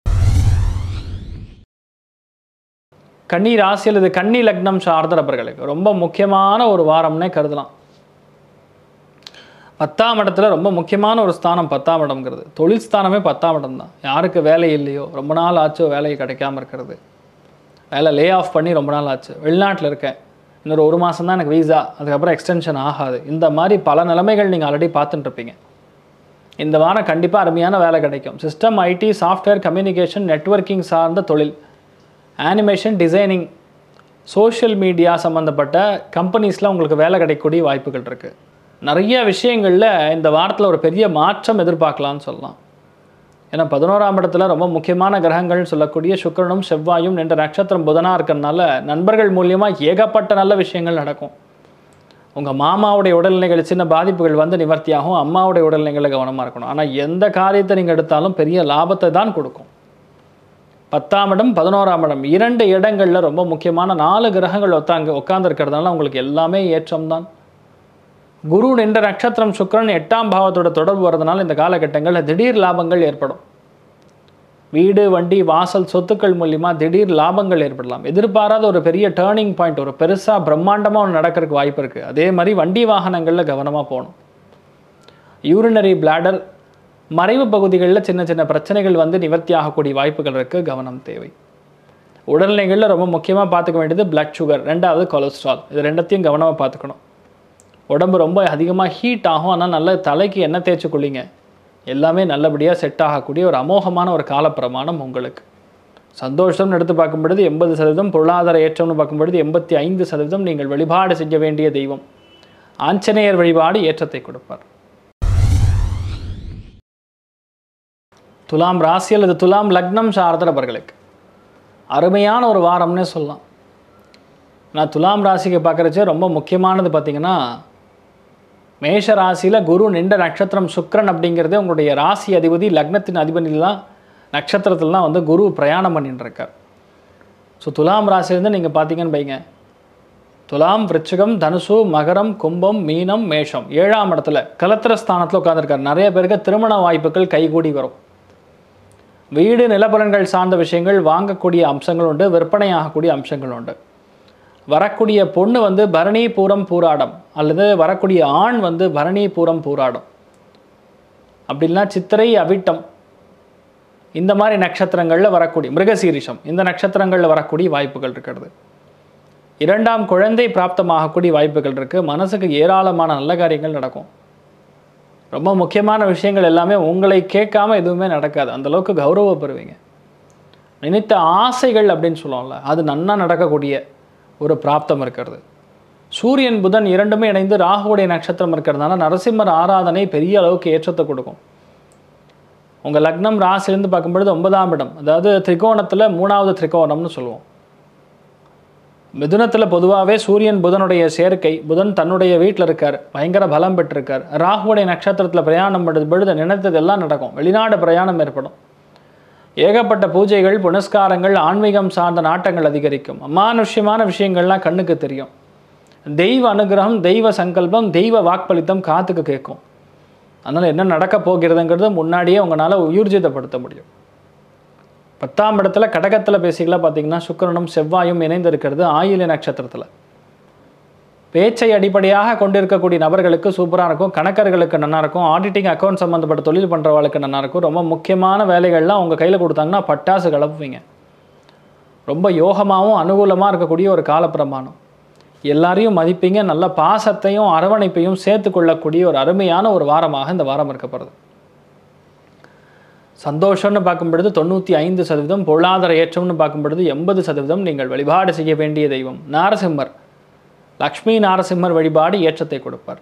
A: கன்னி ராசி அல்லது கன்னி லக்னம் சார்ந்த நபர்களுக்கு ரொம்ப முக்கியமான ஒரு வாரம்னே கருதலாம் பத்தாம் இடத்துல ரொம்ப முக்கியமான ஒரு ஸ்தானம் பத்தாம் இடம்ங்கிறது தொழில் ஸ்தானமே பத்தாம் இடம் தான் யாருக்கு வேலை இல்லையோ ரொம்ப நாள் ஆச்சோ வேலை கிடைக்காம இருக்கிறது வேலை லே ஆஃப் பண்ணி ரொம்ப நாள் ஆச்சு வெளிநாட்டில் இருக்கேன் இன்னொரு ஒரு மாதம் தான் எனக்கு வீசா அதுக்கப்புறம் எக்ஸ்டென்ஷன் ஆகாது இந்த மாதிரி பல நிலைமைகள் நீங்கள் ஆல்ரெடி பார்த்துட்டு இருப்பீங்க இந்த வாரம் கண்டிப்பாக அருமையான வேலை கிடைக்கும் system IT software communication networking சார்ந்த தொழில் ஆனிமேஷன் டிசைனிங் சோஷியல் மீடியா சம்மந்தப்பட்ட கம்பெனிஸில் உங்களுக்கு வேலை கிடைக்கக்கூடிய வாய்ப்புகள் இருக்குது நிறைய விஷயங்களில் இந்த வாரத்தில் ஒரு பெரிய மாற்றம் எதிர்பார்க்கலாம்னு சொல்லலாம் ஏன்னா பதினோராம் இடத்துல ரொம்ப முக்கியமான கிரகங்கள்னு சொல்லக்கூடிய சுக்கிரனும் செவ்வாயும் என்ற நட்சத்திரம் புதனாக இருக்கிறதுனால நண்பர்கள் மூலியமாக ஏகப்பட்ட நல்ல விஷயங்கள் நடக்கும் உங்கள் மாமாவுடைய உடல்நிலைகள் சின்ன பாதிப்புகள் வந்து நிவர்த்தியாகும் அம்மாவுடைய உடல்நிலைகளை கவனமாக இருக்கணும் ஆனால் எந்த காரியத்தை நீங்கள் எடுத்தாலும் பெரிய லாபத்தை தான் கொடுக்கும் பத்தாம் இடம் பதினோராம் இடம் இரண்டு இடங்களில் ரொம்ப முக்கியமான நாலு கிரகங்கள் ஒத்தாங்க உட்காந்துருக்கிறதுனால உங்களுக்கு எல்லாமே ஏற்றம்தான் குரு நின்ற நட்சத்திரம் சுக்கிரன் எட்டாம் பாவத்தோட தொடர்பு வரதுனால இந்த காலகட்டங்களில் திடீர் லாபங்கள் ஏற்படும் வீடு வண்டி வாசல் சொத்துக்கள் மூலிமா திடீர் லாபங்கள் ஏற்படலாம் எதிர்பாராத ஒரு பெரிய டேர்னிங் பாயிண்ட் ஒரு பெருசாக பிரம்மாண்டமாக ஒன்று நடக்கிறதுக்கு வாய்ப்பு இருக்குது அதே மாதிரி வண்டி வாகனங்களில் கவனமாக போகணும் யூரினரி பிளாடர் மறைவு பகுதிகளில் சின்ன சின்ன பிரச்சனைகள் வந்து நிவர்த்தி ஆகக்கூடிய வாய்ப்புகள் இருக்குது கவனம் தேவை உடல்நிலைகளில் ரொம்ப முக்கியமாக பார்த்துக்க வேண்டியது பிளட் சுகர் ரெண்டாவது கொலஸ்ட்ரால் இது ரெண்டத்தையும் கவனமாக பார்த்துக்கணும் உடம்பு ரொம்ப அதிகமாக ஹீட் ஆகும் ஆனால் நல்ல தலைக்கு எண்ணெய் தேய்ச்சி கொள்ளிங்க எல்லாமே நல்லபடியாக செட் ஆகக்கூடிய ஒரு அமோகமான ஒரு காலப்பிரமாணம் உங்களுக்கு சந்தோஷம்னு எடுத்து பார்க்கும் பொழுது எண்பது சதவீதம் பொருளாதார ஏற்றம்னு பார்க்கும் பொழுது எண்பத்தி ஐந்து சதவீதம் நீங்கள் வழிபாடு செய்ய வேண்டிய தெய்வம் ஆஞ்சநேயர் வழிபாடு ஏற்றத்தை கொடுப்பார் துலாம் ராசி அல்லது துலாம் லக்னம் சார்ந்த நபர்களுக்கு அருமையான ஒரு வாரம்னே சொல்லலாம் நான் துலாம் ராசிக்கு பார்க்குறச்சே ரொம்ப முக்கியமானது பார்த்தீங்கன்னா மேஷ ராசியில் குரு நின்ற நட்சத்திரம் சுக்கிரன் அப்படிங்கிறதே உங்களுடைய ராசி அதிபதி லக்னத்தின் அதிபதியில் தான் நட்சத்திரத்தில் தான் வந்து குரு பிரயாணம் பண்ணிட்டு இருக்கார் ஸோ துலாம் ராசியிலேருந்து நீங்கள் பார்த்தீங்கன்னு வைங்க துலாம் விருச்சிகம் தனுசு மகரம் கும்பம் மீனம் மேஷம் ஏழாம் இடத்துல கலத்திர ஸ்தானத்தில் உட்காந்துருக்கார் நிறைய பேருக்கு திருமண வாய்ப்புகள் கைகூடி வரும் வீடு நிலப்பலன்கள் சார்ந்த விஷயங்கள் வாங்கக்கூடிய அம்சங்கள் உண்டு விற்பனை ஆகக்கூடிய அம்சங்கள் உண்டு வரக்கூடிய பொண்ணு வந்து பரணி பூரம் பூராடம் அல்லது வரக்கூடிய ஆண் வந்து பரணி பூரம் பூராடம் அப்படின்னா சித்திரை அவிட்டம் இந்த மாதிரி நட்சத்திரங்களில் வரக்கூடிய மிருகசீரிஷம் இந்த நட்சத்திரங்களில் வரக்கூடிய வாய்ப்புகள் இருக்கிறது இரண்டாம் குழந்தை பிராப்தமாகக்கூடிய வாய்ப்புகள் இருக்குது மனசுக்கு ஏராளமான நல்ல காரியங்கள் நடக்கும் ரொம்ப முக்கியமான விஷயங்கள் எல்லாமே உங்களை கேட்காம எதுவுமே நடக்காது அந்த அளவுக்கு கௌரவப்படுவீங்க நினைத்த ஆசைகள் அப்படின்னு சொல்லுவோம்ல அது நன்னா நடக்கக்கூடிய ஒரு பிராப்தம் இருக்கிறது சூரியன் புதன் இரண்டுமே இணைந்து ராகுவுடைய நட்சத்திரம் இருக்கிறதுனால நரசிம்மர் ஆராதனை பெரிய அளவுக்கு ஏற்றத்தை கொடுக்கும் உங்கள் லக்னம் ராசிலேருந்து பார்க்கும்பொழுது ஒன்பதாம் இடம் அதாவது திரிகோணத்தில் மூணாவது திரிகோணம்னு சொல்லுவோம் மிதுனத்தில் பொதுவாகவே சூரியன் புதனுடைய சேர்க்கை புதன் தன்னுடைய வீட்டில் இருக்கார் பயங்கர பலம் பெற்றிருக்கார் ராகுவுடைய நட்சத்திரத்தில் பிரயாணம் பண்ணுறது பொழுது நினைத்தது எல்லாம் நடக்கும் வெளிநாடு பிரயாணம் ஏற்படும் ஏகப்பட்ட பூஜைகள் புனஸ்காரங்கள் ஆன்மீகம் சார்ந்த நாட்டங்கள் அதிகரிக்கும் அமானுஷ்யமான விஷயங்கள்லாம் கண்ணுக்கு தெரியும் தெய்வ அனுகிரகம் தெய்வ சங்கல்பம் தெய்வ வாக்களித்தம் காத்துக்கு கேட்கும் அதனால் என்ன நடக்க போகிறதுங்கிறது முன்னாடியே உங்களால் ஊர்ஜிதப்படுத்த முடியும் பத்தாம் இடத்துல கடகத்தில் பேசிக்கலாம் பார்த்தீங்கன்னா சுக்கிரனும் செவ்வாயும் இணைந்து இருக்கிறது ஆயில நட்சத்திரத்தில் பேச்சை அடிப்படையாக கொண்டிருக்கக்கூடிய நபர்களுக்கு சூப்பராக இருக்கும் கணக்கர்களுக்கு நல்லா இருக்கும் ஆடிட்டிங் அக்கௌண்ட் சம்மந்தப்பட்ட தொழில் பண்ணுறவங்களுக்கு நல்லா இருக்கும் ரொம்ப முக்கியமான வேலைகள்லாம் உங்கள் கையில் கொடுத்தாங்கன்னா பட்டாசு கிளப்புவீங்க ரொம்ப யோகமாகவும் அனுகூலமாக இருக்கக்கூடிய ஒரு காலப்பிரமாணம் எல்லாரையும் மதிப்பீங்க நல்ல பாசத்தையும் அரவணைப்பையும் சேர்த்து கொள்ளக்கூடிய ஒரு அருமையான ஒரு வாரமாக இந்த வாரம் இருக்கப்படுது சந்தோஷம்னு பார்க்கும் பொழுது தொண்ணூற்றி ஐந்து சதவீதம் பொருளாதார ஏற்றம்னு பார்க்கும் பொழுது எண்பது சதவீதம் நீங்கள் வழிபாடு செய்ய வேண்டிய தெய்வம் நாரசிம்மர் லக்ஷ்மி நாரசிம்மர் வழிபாடு ஏற்றத்தை கொடுப்பார்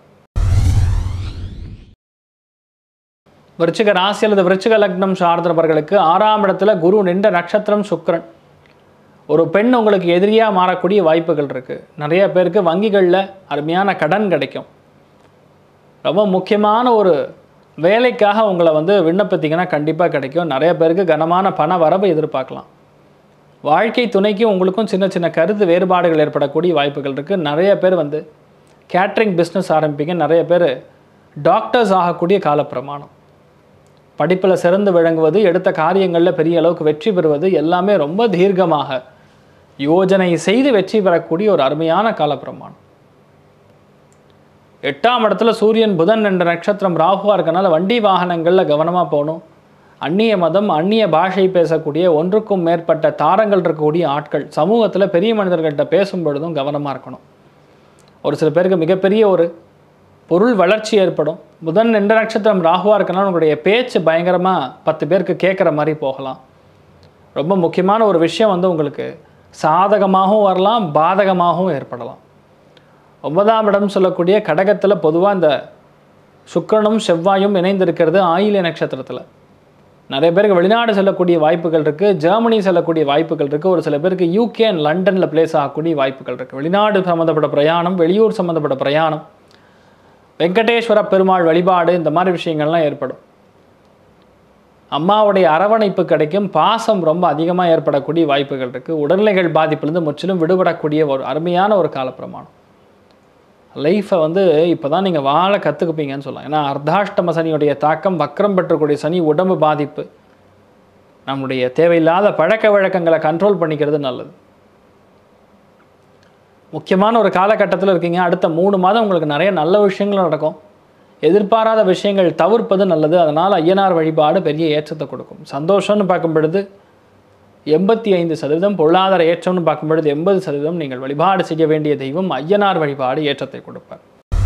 A: விருச்சிக ராசி அல்லது விருச்சிக லக்னம் சார்ந்தவர்களுக்கு ஆறாம் இடத்துல குரு நின்ற நட்சத்திரம் சுக்கிரன் ஒரு பெண் உங்களுக்கு எதிரியாக மாறக்கூடிய வாய்ப்புகள் இருக்குது நிறைய பேருக்கு வங்கிகளில் அருமையான கடன் கிடைக்கும் ரொம்ப முக்கியமான ஒரு வேலைக்காக உங்களை வந்து விண்ணப்பித்தீங்கன்னா கண்டிப்பாக கிடைக்கும் நிறைய பேருக்கு கனமான பண வரவு எதிர்பார்க்கலாம் வாழ்க்கை துணைக்கும் உங்களுக்கும் சின்ன சின்ன கருத்து வேறுபாடுகள் ஏற்படக்கூடிய வாய்ப்புகள் இருக்குது நிறைய பேர் வந்து கேட்ரிங் பிஸ்னஸ் ஆரம்பிப்பீங்க நிறைய பேர் டாக்டர்ஸ் ஆகக்கூடிய காலப்பிரமாணம் படிப்பில் சிறந்து விளங்குவது எடுத்த காரியங்களில் பெரிய அளவுக்கு வெற்றி பெறுவது எல்லாமே ரொம்ப தீர்க்கமாக யோஜனை செய்து வெற்றி பெறக்கூடிய ஒரு அருமையான காலப்பிரமாணம் எட்டாம் இடத்துல சூரியன் புதன் என்ற நட்சத்திரம் ராகுவாக இருக்கனால வண்டி வாகனங்களில் கவனமாக போகணும் அந்நிய மதம் அந்நிய பாஷை பேசக்கூடிய ஒன்றுக்கும் மேற்பட்ட தாரங்கள் இருக்கக்கூடிய ஆட்கள் சமூகத்தில் பெரிய மனிதர்கள்ட்ட பேசும் பொழுதும் கவனமாக இருக்கணும் ஒரு சில பேருக்கு மிகப்பெரிய ஒரு பொருள் வளர்ச்சி ஏற்படும் புதன் என்ற நட்சத்திரம் ராகுவாக இருக்கனால உங்களுடைய பேச்சு பயங்கரமாக பத்து பேருக்கு கேட்குற மாதிரி போகலாம் ரொம்ப முக்கியமான ஒரு விஷயம் வந்து உங்களுக்கு சாதகமாகவும் வரலாம் பாதகமாகவும் ஏற்படலாம் ஒன்பதாம் இடம் சொல்லக்கூடிய கடகத்தில் பொதுவாக இந்த சுக்கிரனும் செவ்வாயும் இணைந்திருக்கிறது ஆயில்ய நட்சத்திரத்தில் நிறைய பேருக்கு வெளிநாடு செல்லக்கூடிய வாய்ப்புகள் இருக்குது ஜெர்மனி செல்லக்கூடிய வாய்ப்புகள் இருக்குது ஒரு சில பேருக்கு யூகே அண்ட் லண்டனில் பிளேஸ் ஆகக்கூடிய வாய்ப்புகள் இருக்குது வெளிநாடு சம்மந்தப்பட்ட பிரயாணம் வெளியூர் சம்மந்தப்பட்ட பிரயாணம் வெங்கடேஸ்வர பெருமாள் வழிபாடு இந்த மாதிரி விஷயங்கள்லாம் ஏற்படும் அம்மாவுடைய அரவணைப்பு கிடைக்கும் பாசம் ரொம்ப அதிகமாக ஏற்படக்கூடிய வாய்ப்புகள் இருக்குது உடல்நிலைகள் பாதிப்பிலிருந்து முற்றிலும் விடுபடக்கூடிய ஒரு அருமையான ஒரு காலப்பிரமாணம் லைஃப்பை வந்து இப்போ தான் நீங்கள் வாழ கற்றுக்குப்பீங்கன்னு சொல்லலாம் ஏன்னா அர்த்தாஷ்டம சனியுடைய தாக்கம் வக்கரம் பெற்றக்கூடிய சனி உடம்பு பாதிப்பு நம்முடைய தேவையில்லாத பழக்க வழக்கங்களை கண்ட்ரோல் பண்ணிக்கிறது நல்லது முக்கியமான ஒரு காலகட்டத்தில் இருக்கீங்க அடுத்த மூணு மாதம் உங்களுக்கு நிறைய நல்ல விஷயங்கள் நடக்கும் எதிர்பாராத விஷயங்கள் தவிர்ப்பது நல்லது அதனால் ஐயனார் வழிபாடு பெரிய ஏற்றத்தை கொடுக்கும் சந்தோஷம்னு பார்க்கும் பொழுது எண்பத்தி ஐந்து சதவீதம் பொருளாதார ஏற்றம்னு பார்க்கும் பொழுது எண்பது சதவீதம் நீங்கள் வழிபாடு செய்ய வேண்டிய தெய்வம் ஐயனார் வழிபாடு ஏற்றத்தை கொடுப்பார்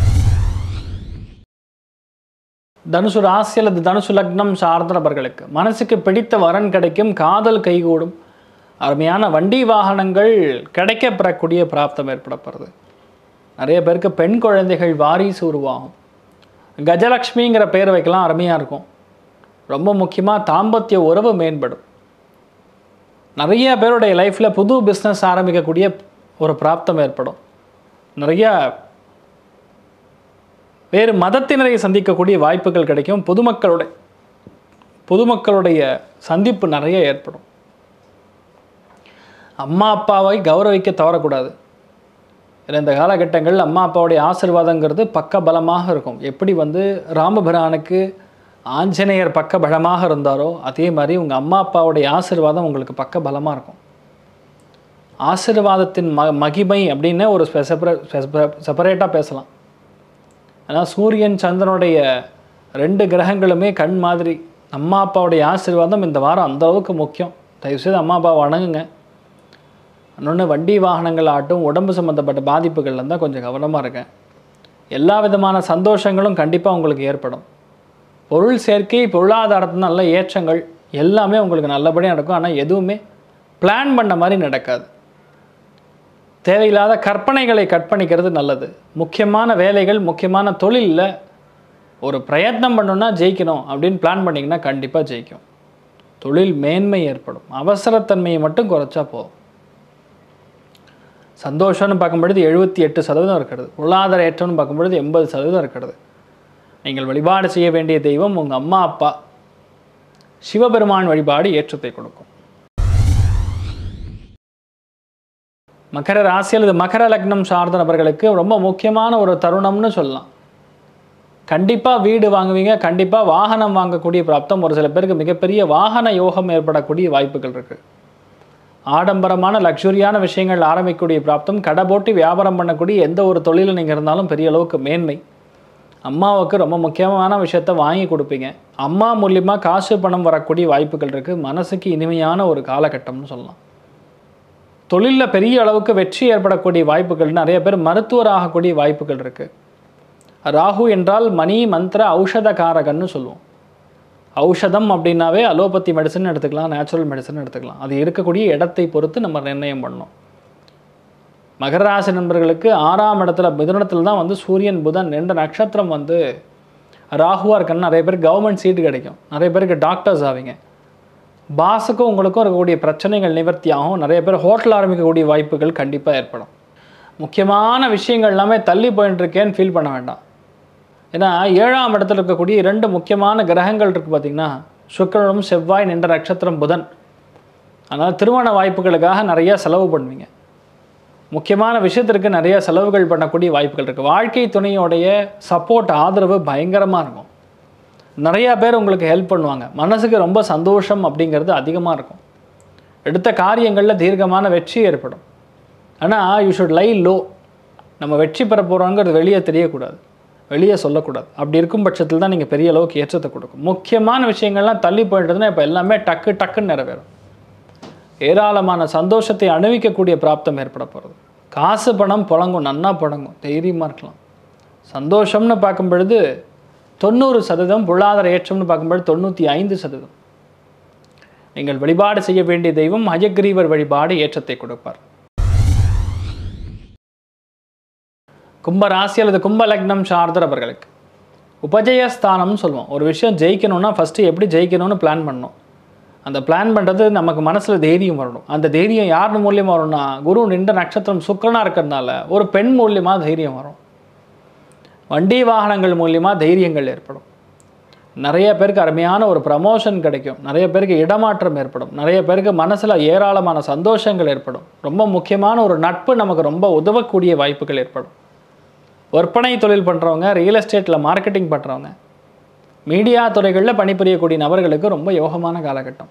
A: தனுசு ராசி அல்லது தனுசு லக்னம் சார்ந்த நபர்களுக்கு மனசுக்கு பிடித்த வரன் கிடைக்கும் காதல் கைகூடும் அருமையான வண்டி வாகனங்கள் கிடைக்கப் பெறக்கூடிய பிராப்தம் ஏற்படப்படுறது நிறைய பேருக்கு பெண் குழந்தைகள் வாரிசு உருவாகும் கஜலக்ஷ்மிங்கிற பேர் வைக்கலாம் அருமையாக இருக்கும் ரொம்ப முக்கியமாக தாம்பத்திய உறவு மேம்படும் நிறைய பேருடைய லைஃப்பில் புது பிஸ்னஸ் ஆரம்பிக்கக்கூடிய ஒரு பிராப்தம் ஏற்படும் நிறைய வேறு மதத்தினரை சந்திக்கக்கூடிய வாய்ப்புகள் கிடைக்கும் பொதுமக்களுடைய பொதுமக்களுடைய சந்திப்பு நிறைய ஏற்படும் அம்மா அப்பாவை கௌரவிக்க தவறக்கூடாது ஏன்னா இந்த காலகட்டங்களில் அம்மா அப்பாவுடைய ஆசிர்வாதங்கிறது பக்க பலமாக இருக்கும் எப்படி வந்து ராமபிரானுக்கு ஆஞ்சநேயர் பக்க பலமாக இருந்தாரோ அதே மாதிரி உங்கள் அம்மா அப்பாவுடைய ஆசிர்வாதம் உங்களுக்கு பக்க பலமாக இருக்கும் ஆசிர்வாதத்தின் ம மகிமை அப்படின்னு ஒரு செப்பரேட்டாக பேசலாம் ஆனால் சூரியன் சந்திரனுடைய ரெண்டு கிரகங்களுமே கண் மாதிரி அம்மா அப்பாவுடைய ஆசீர்வாதம் இந்த வாரம் அந்த அளவுக்கு முக்கியம் தயவுசெய்து அம்மா அப்பா வணங்குங்க இன்னொன்று வண்டி வாகனங்கள் ஆட்டும் உடம்பு சம்மந்தப்பட்ட பாதிப்புகள் இருந்தால் கொஞ்சம் கவனமாக இருக்கேன் எல்லா விதமான சந்தோஷங்களும் கண்டிப்பாக உங்களுக்கு ஏற்படும் பொருள் சேர்க்கை பொருளாதாரத்து நல்ல ஏற்றங்கள் எல்லாமே உங்களுக்கு நல்லபடியாக நடக்கும் ஆனால் எதுவுமே பிளான் பண்ண மாதிரி நடக்காது தேவையில்லாத கற்பனைகளை கற்பணிக்கிறது நல்லது முக்கியமான வேலைகள் முக்கியமான தொழிலில் ஒரு பிரயத்னம் பண்ணணும்னா ஜெயிக்கணும் அப்படின்னு பிளான் பண்ணிங்கன்னா கண்டிப்பாக ஜெயிக்கும் தொழில் மேன்மை ஏற்படும் அவசரத்தன்மையை மட்டும் குறைச்சா போதும் சந்தோஷம்னு பார்க்கும்பொழுது எழுபத்தி எட்டு சதவீதம் இருக்கிறது பொருளாதார ஏற்றம்னு பார்க்கும்பொழுது எண்பது சதவீதம் இருக்கிறது நீங்கள் வழிபாடு செய்ய வேண்டிய தெய்வம் உங்கள் அம்மா அப்பா சிவபெருமான் வழிபாடு ஏற்றத்தை கொடுக்கும் மகர ராசி அல்லது மகர லக்னம் சார்ந்த நபர்களுக்கு ரொம்ப முக்கியமான ஒரு தருணம்னு சொல்லலாம் கண்டிப்பாக வீடு வாங்குவீங்க கண்டிப்பாக வாகனம் வாங்கக்கூடிய பிராப்தம் ஒரு சில பேருக்கு மிகப்பெரிய வாகன யோகம் ஏற்படக்கூடிய வாய்ப்புகள் இருக்குது ஆடம்பரமான லக்ஸுரியான விஷயங்கள் ஆரம்பிக்கக்கூடிய பிராப்தம் கடை போட்டு வியாபாரம் பண்ணக்கூடிய எந்த ஒரு தொழிலில் நீங்கள் இருந்தாலும் பெரிய அளவுக்கு மேன்மை அம்மாவுக்கு ரொம்ப முக்கியமான விஷயத்த வாங்கி கொடுப்பீங்க அம்மா மூலியமாக காசு பணம் வரக்கூடிய வாய்ப்புகள் இருக்குது மனசுக்கு இனிமையான ஒரு காலகட்டம்னு சொல்லலாம் தொழிலில் பெரிய அளவுக்கு வெற்றி ஏற்படக்கூடிய வாய்ப்புகள் நிறைய பேர் மருத்துவர் ஆகக்கூடிய வாய்ப்புகள் இருக்குது ராகு என்றால் மணி மந்திர ஔஷத காரகன்னு சொல்லுவோம் ஔஷதம் அப்படின்னாவே அலோபதி மெடிசன் எடுத்துக்கலாம் நேச்சுரல் மெடிசன் எடுத்துக்கலாம் அது இருக்கக்கூடிய இடத்தை பொறுத்து நம்ம நிர்ணயம் பண்ணணும் மகர ராசி நண்பர்களுக்கு ஆறாம் இடத்துல மிதுனத்தில் தான் வந்து சூரியன் புதன் ரெண்டு நட்சத்திரம் வந்து ராகுவாக இருக்குன்னு நிறைய பேர் கவர்மெண்ட் சீட்டு கிடைக்கும் நிறைய பேருக்கு டாக்டர்ஸ் ஆவீங்க பாஸுக்கும் உங்களுக்கும் இருக்கக்கூடிய பிரச்சனைகள் நிவர்த்தி ஆகும் நிறைய பேர் ஹோட்டல் ஆரம்பிக்கக்கூடிய வாய்ப்புகள் கண்டிப்பாக ஏற்படும் முக்கியமான விஷயங்கள் எல்லாமே தள்ளி போயிட்டு இருக்கேன்னு ஃபீல் பண்ண வேண்டாம் ஏன்னா ஏழாம் இடத்துல இருக்கக்கூடிய இரண்டு முக்கியமான கிரகங்கள் இருக்குது பார்த்திங்கன்னா சுக்கிரனும் செவ்வாய் நின்ற நட்சத்திரம் புதன் அதனால் திருமண வாய்ப்புகளுக்காக நிறைய செலவு பண்ணுவீங்க முக்கியமான விஷயத்திற்கு நிறைய செலவுகள் பண்ணக்கூடிய வாய்ப்புகள் இருக்குது வாழ்க்கை துணையோடைய சப்போர்ட் ஆதரவு பயங்கரமாக இருக்கும் நிறையா பேர் உங்களுக்கு ஹெல்ப் பண்ணுவாங்க மனசுக்கு ரொம்ப சந்தோஷம் அப்படிங்கிறது அதிகமாக இருக்கும் எடுத்த காரியங்களில் தீர்க்கமான வெற்றி ஏற்படும் ஆனால் யூ ஷுட் லை லோ நம்ம வெற்றி பெற போகிறோங்கிறது வெளியே தெரியக்கூடாது வெளியே சொல்லக்கூடாது அப்படி இருக்கும் பட்சத்தில் தான் நீங்கள் பெரிய அளவுக்கு ஏற்றத்தை கொடுக்கும் முக்கியமான விஷயங்கள்லாம் தள்ளி போயிட்டதுன்னா இப்போ எல்லாமே டக்கு டக்குன்னு நிறைவேறும் ஏராளமான சந்தோஷத்தை அணிவிக்கக்கூடிய பிராப்தம் ஏற்பட போகிறது காசு பணம் புழங்கும் நன்னா புழங்கும் தைரியமாக இருக்கலாம் சந்தோஷம்னு பார்க்கும் பொழுது தொண்ணூறு சதவீதம் பொருளாதார ஏற்றம்னு பார்க்கும்பொழுது தொண்ணூற்றி ஐந்து சதவீதம் நீங்கள் வழிபாடு செய்ய வேண்டிய தெய்வம் ஹயக்ரீவர் வழிபாடு ஏற்றத்தை கொடுப்பார் கும்ப ராசி அல்லது கும்ப லக்னம் சார்ந்தவர்களுக்கு உபஜயஸ்தானம்னு சொல்லுவோம் ஒரு விஷயம் ஜெயிக்கணும்னா ஃபஸ்ட்டு எப்படி ஜெயிக்கணும்னு பிளான் பண்ணணும் அந்த பிளான் பண்ணுறது நமக்கு மனசில் தைரியம் வரணும் அந்த தைரியம் யார் மூலியமாக வரும்னா குரு நின்ற நட்சத்திரம் சுக்கரனாக இருக்கிறதுனால ஒரு பெண் மூலியமாக தைரியம் வரும் வண்டி வாகனங்கள் மூலியமாக தைரியங்கள் ஏற்படும் நிறைய பேருக்கு அருமையான ஒரு ப்ரமோஷன் கிடைக்கும் நிறைய பேருக்கு இடமாற்றம் ஏற்படும் நிறைய பேருக்கு மனசில் ஏராளமான சந்தோஷங்கள் ஏற்படும் ரொம்ப முக்கியமான ஒரு நட்பு நமக்கு ரொம்ப உதவக்கூடிய வாய்ப்புகள் ஏற்படும் விற்பனை தொழில் பண்ணுறவங்க ரியல் எஸ்டேட்டில் மார்க்கெட்டிங் பண்ணுறவங்க மீடியா துறைகளில் பணிபுரியக்கூடிய நபர்களுக்கு ரொம்ப யோகமான காலகட்டம்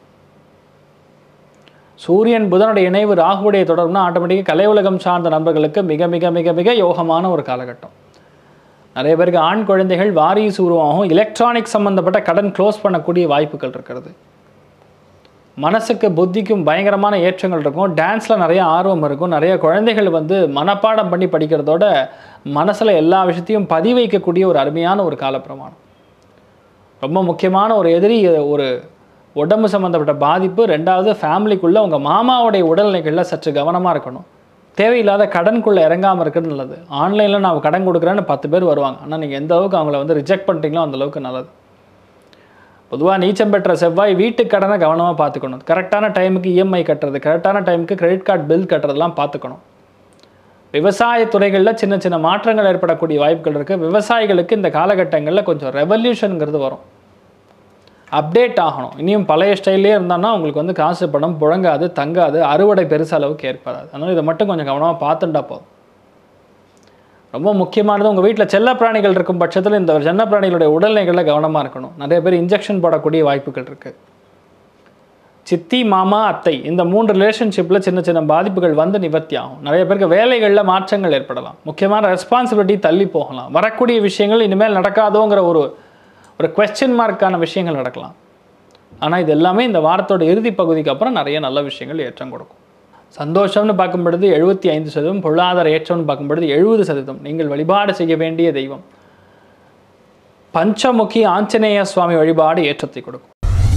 A: சூரியன் புதனுடைய இணைவு ராகுவுடைய தொடர்புனா ஆட்டோமேட்டிக்காக கலை உலகம் சார்ந்த நபர்களுக்கு மிக மிக மிக மிக யோகமான ஒரு காலகட்டம் நிறைய பேருக்கு ஆண் குழந்தைகள் வாரிசு உருவாகும் எலக்ட்ரானிக் சம்மந்தப்பட்ட கடன் க்ளோஸ் பண்ணக்கூடிய வாய்ப்புகள் இருக்கிறது மனசுக்கு புத்திக்கும் பயங்கரமான ஏற்றங்கள் இருக்கும் டான்ஸில் நிறைய ஆர்வம் இருக்கும் நிறைய குழந்தைகள் வந்து மனப்பாடம் பண்ணி படிக்கிறதோட மனசில் எல்லா விஷயத்தையும் பதிவு வைக்கக்கூடிய ஒரு அருமையான ஒரு காலப்பிரமாணம் ரொம்ப முக்கியமான ஒரு எதிரி ஒரு உடம்பு சம்மந்தப்பட்ட பாதிப்பு ரெண்டாவது ஃபேமிலிக்குள்ளே உங்கள் மாமாவுடைய உடல்நிலைகளில் சற்று கவனமாக இருக்கணும் தேவையில்லாத கடனுக்குள்ளே இறங்காமல் இருக்கிறது நல்லது ஆன்லைனில் நான் கடன் கொடுக்குறேன்னு பத்து பேர் வருவாங்க ஆனால் நீங்கள் எந்த அளவுக்கு அவங்கள வந்து ரிஜெக்ட் பண்ணிட்டீங்களோ அந்த அளவுக்கு நல்லது பொதுவாக நீச்சம் பெற்ற செவ்வாய் வீட்டு கடனை கவனமாக பார்த்துக்கணும் கரெக்டான டைமுக்கு இஎம்ஐ கட்டுறது கரெக்டான டைமுக்கு கிரெடிட் கார்டு பில் கட்டுறதெல்லாம் பார்த்துக்கணும் விவசாய துறைகளில் சின்ன சின்ன மாற்றங்கள் ஏற்படக்கூடிய வாய்ப்புகள் இருக்குது விவசாயிகளுக்கு இந்த காலகட்டங்களில் கொஞ்சம் ரெவல்யூஷனுங்கிறது வரும் அப்டேட் ஆகணும் இனியும் பழைய ஸ்டைல்லே இருந்தான்னா உங்களுக்கு வந்து காசு பணம் புழங்காது தங்காது அறுவடை பெருசு அளவுக்கு ஏற்படாது அதனால் இதை மட்டும் கொஞ்சம் கவனமாக பார்த்துட்டா போதும் ரொம்ப முக்கியமானது உங்கள் வீட்டில் செல்ல பிராணிகள் இருக்கும் பட்சத்தில் இந்த செல்ல பிராணிகளுடைய உடல்நிலைகளில் கவனமாக இருக்கணும் நிறைய பேர் இன்ஜெக்ஷன் போடக்கூடிய வாய்ப்புகள் இருக்குது சித்தி மாமா அத்தை இந்த மூன்று ரிலேஷன்ஷிப்பில் சின்ன சின்ன பாதிப்புகள் வந்து நிவர்த்தி ஆகும் நிறைய பேருக்கு வேலைகளில் மாற்றங்கள் ஏற்படலாம் முக்கியமான ரெஸ்பான்சிபிலிட்டி தள்ளி போகலாம் வரக்கூடிய விஷயங்கள் இனிமேல் நடக்காதோங்கிற ஒரு ஒரு கொஸ்டின் மார்க்கான விஷயங்கள் நடக்கலாம் ஆனால் இது எல்லாமே இந்த வாரத்தோட இறுதி பகுதிக்கு அப்புறம் நிறைய நல்ல விஷயங்கள் ஏற்றம் கொடுக்கும் சந்தோஷம்னு பார்க்கும் பொழுது எழுபத்தி ஐந்து சதவீதம் பொருளாதார ஏற்றம்னு பார்க்கும் பொழுது எழுபது சதவீதம் நீங்கள் வழிபாடு செய்ய வேண்டிய தெய்வம் பஞ்சமுகி ஆஞ்சநேய சுவாமி வழிபாடு ஏற்றத்தை கொடுக்கும்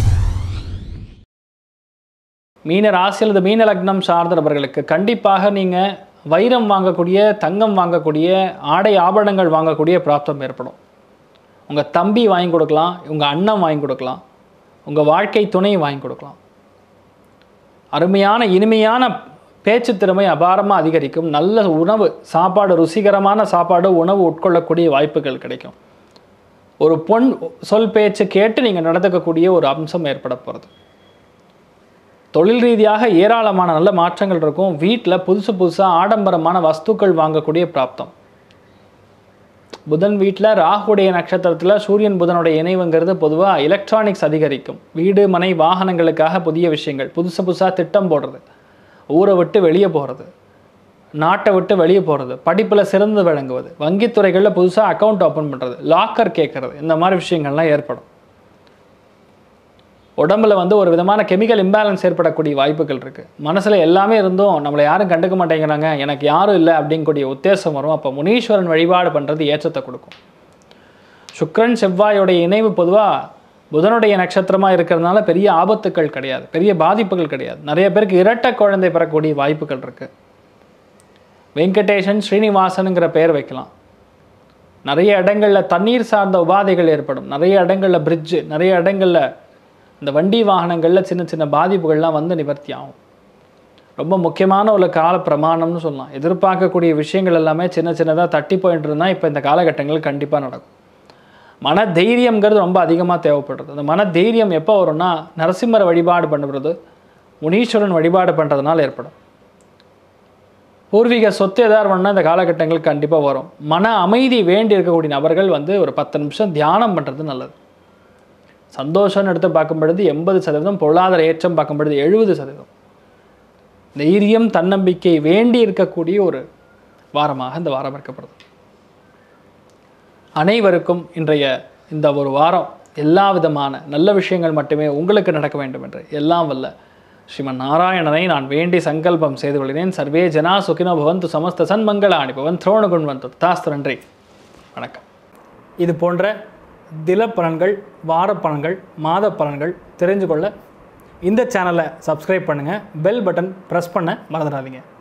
A: மீன ராசி அல்லது மீன லக்னம் சார்ந்த நபர்களுக்கு கண்டிப்பாக நீங்கள் வைரம் வாங்கக்கூடிய தங்கம் வாங்கக்கூடிய ஆடை ஆபரணங்கள் வாங்கக்கூடிய பிராப்தம் ஏற்படும் உங்கள் தம்பி வாங்கி கொடுக்கலாம் உங்கள் அண்ணன் வாங்கி கொடுக்கலாம் உங்கள் வாழ்க்கை துணை வாங்கி கொடுக்கலாம் அருமையான இனிமையான பேச்சு திறமை அபாரமாக அதிகரிக்கும் நல்ல உணவு சாப்பாடு ருசிகரமான சாப்பாடு உணவு உட்கொள்ளக்கூடிய வாய்ப்புகள் கிடைக்கும் ஒரு பொன் சொல் பேச்சு கேட்டு நீங்கள் நடந்துக்கக்கூடிய ஒரு அம்சம் ஏற்பட போகிறது தொழில் ரீதியாக ஏராளமான நல்ல மாற்றங்கள் இருக்கும் வீட்டில் புதுசு புதுசாக ஆடம்பரமான வஸ்துக்கள் வாங்கக்கூடிய பிராப்தம் புதன் வீட்டில் ராகுடைய நட்சத்திரத்தில் சூரியன் புதனுடைய இணைவுங்கிறது பொதுவாக எலக்ட்ரானிக்ஸ் அதிகரிக்கும் வீடு மனை வாகனங்களுக்காக புதிய விஷயங்கள் புதுசு புதுசாக திட்டம் போடுறது ஊரை விட்டு வெளியே போகிறது நாட்டை விட்டு வெளியே போகிறது படிப்பில் சிறந்து விளங்குவது வங்கித்துறைகளில் புதுசாக அக்கௌண்ட் ஓப்பன் பண்ணுறது லாக்கர் கேட்குறது இந்த மாதிரி விஷயங்கள்லாம் ஏற்படும் உடம்புல வந்து ஒரு விதமான கெமிக்கல் இம்பேலன்ஸ் ஏற்படக்கூடிய வாய்ப்புகள் இருக்குது மனசில் எல்லாமே இருந்தும் நம்மளை யாரும் கண்டுக்க மாட்டேங்கிறாங்க எனக்கு யாரும் இல்லை அப்படிங்கக்கூடிய உத்தேசம் வரும் அப்போ முனீஸ்வரன் வழிபாடு பண்ணுறது ஏற்றத்தை கொடுக்கும் சுக்கிரன் செவ்வாயோடைய இணைவு பொதுவாக புதனுடைய நட்சத்திரமாக இருக்கிறதுனால பெரிய ஆபத்துக்கள் கிடையாது பெரிய பாதிப்புகள் கிடையாது நிறைய பேருக்கு இரட்டை குழந்தை பெறக்கூடிய வாய்ப்புகள் இருக்குது வெங்கடேஷன் ஸ்ரீனிவாசனுங்கிற பெயர் வைக்கலாம் நிறைய இடங்களில் தண்ணீர் சார்ந்த உபாதைகள் ஏற்படும் நிறைய இடங்களில் பிரிட்ஜு நிறைய இடங்களில் இந்த வண்டி வாகனங்களில் சின்ன சின்ன பாதிப்புகள்லாம் வந்து நிவர்த்தி ஆகும் ரொம்ப முக்கியமான ஒரு கால பிரமாணம்னு சொல்லலாம் எதிர்பார்க்கக்கூடிய விஷயங்கள் எல்லாமே சின்ன சின்னதாக தட்டி போயிட்டு இருந்தால் இப்போ இந்த காலகட்டங்கள் கண்டிப்பாக நடக்கும் மன தைரியம்ங்கிறது ரொம்ப அதிகமாக தேவைப்படுறது அந்த மன தைரியம் எப்போ வரும்னா நரசிம்மரை வழிபாடு பண்ணுறது முனீஸ்வரன் வழிபாடு பண்ணுறதுனால ஏற்படும் பூர்வீக சொத்து எதாவது வேணும்னா இந்த காலகட்டங்கள் கண்டிப்பாக வரும் மன அமைதி வேண்டி இருக்கக்கூடிய நபர்கள் வந்து ஒரு பத்து நிமிஷம் தியானம் பண்ணுறது நல்லது சந்தோஷம்னு எடுத்து பார்க்கும் பொழுது எண்பது சதவீதம் பொருளாதார ஏற்றம் பார்க்கும் பொழுது எழுபது சதவீதம் தைரியம் தன்னம்பிக்கை வேண்டி இருக்கக்கூடிய ஒரு வாரமாக இந்த வாரம் இருக்கப்படுது அனைவருக்கும் இன்றைய இந்த ஒரு வாரம் எல்லா விதமான நல்ல விஷயங்கள் மட்டுமே உங்களுக்கு நடக்க வேண்டும் என்று எல்லாம் வல்ல ஸ்ரீமன் நாராயணனை நான் வேண்டி சங்கல்பம் செய்து கொள்கிறேன் சர்வே ஜனா சுகினோ பவந்து சமஸ்த சன்மங்களாணி பவன் திரோணகுண் வந்து தாஸ்து நன்றி வணக்கம் இது போன்ற தில பலன்கள் வார பலன்கள் மாத பலன்கள் தெரிஞ்சு கொள்ள இந்த சேனலை சப்ஸ்கிரைப் பண்ணுங்கள் பெல் பட்டன் ப்ரெஸ் பண்ண மறந்துடாதீங்க